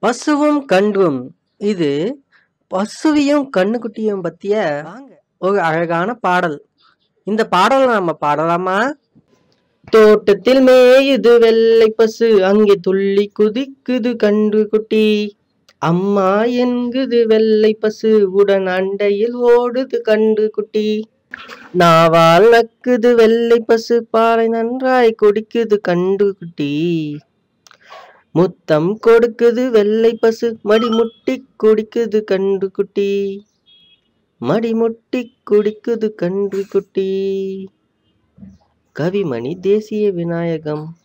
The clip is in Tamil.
பசுவும் கன்றும் இது பசுவையும் கண்ணுக்குட்டியும் பத்திய ஒரு அழகான பாடல் இந்த பாடலை நம்ம பாடலாமா தோட்டத்தில் மேயுது வெள்ளை பசு அங்கே துள்ளி குதிக்குது கன்று குட்டி அம்மா என்குது வெள்ளை பசு உடன் அண்டையில் ஓடுது கன்று குட்டி நாவால் நக்குது வெள்ளை பசு பாலை நன்றாய் குடிக்குது கன்று குட்டி முத்தம் கொடுக்குது வெள்ளை பசு மடி முட்டி குடிக்குது கன்று குட்டி மடி முட்டி குடிக்குது கன்று குட்டி கவிமணி தேசிய விநாயகம்